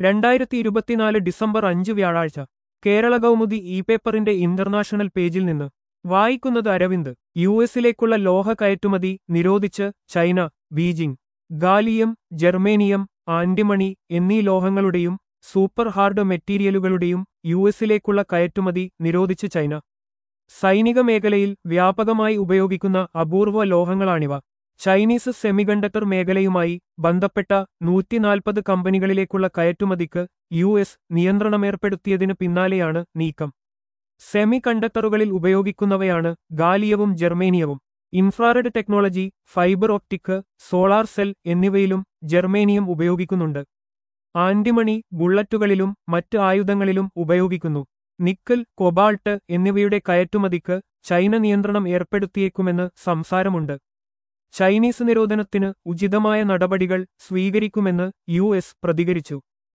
രണ്ടായിരത്തി ഇരുപത്തിനാല് ഡിസംബർ അഞ്ച് വ്യാഴാഴ്ച കേരള കൗമുദി ഇ പേപ്പറിന്റെ ഇന്റർനാഷണൽ പേജിൽ നിന്ന് വായിക്കുന്നത് അരവിന്ദ് യു എസിലേക്കുള്ള ലോഹ കയറ്റുമതി നിരോധിച്ച് China Beijing gallium germanium antimony എന്നീ ലോഹങ്ങളുടെയും സൂപ്പർ ഹാർഡ് മെറ്റീരിയലുകളുടെയും യു എസിലേക്കുള്ള കയറ്റുമതി നിരോധിച്ച് ചൈന സൈനിക മേഖലയിൽ വ്യാപകമായി ഉപയോഗിക്കുന്ന അപൂർവ ലോഹങ്ങളാണിവ ചൈനീസ് സെമികണ്ടക്ടർ മേഖലയുമായി ബന്ധപ്പെട്ട നൂറ്റിനാൽപ്പത് കമ്പനികളിലേക്കുള്ള കയറ്റുമതിക്ക് യു എസ് നിയന്ത്രണമേർപ്പെടുത്തിയതിനു പിന്നാലെയാണ് നീക്കം സെമി കണ്ടക്ടറുകളിൽ ഉപയോഗിക്കുന്നവയാണ് ഗാലിയവും ജർമേനിയവും infrared technology fibre optic solar cell എന്നിവയിലും ജർമേനിയം ഉപയോഗിക്കുന്നുണ്ട് ആന്റിമണി ബുള്ളറ്റുകളിലും മറ്റ് ആയുധങ്ങളിലും ഉപയോഗിക്കുന്നു നിക്കൽ കൊബാൾട്ട് എന്നിവയുടെ കയറ്റുമതിക്ക് ചൈന നിയന്ത്രണം ഏർപ്പെടുത്തിയേക്കുമെന്ന് സംസാരമുണ്ട് ചൈനീസ് നിരോധനത്തിന് ഉചിതമായ നടപടികൾ സ്വീകരിക്കുമെന്ന് യു എസ് പ്രതികരിച്ചു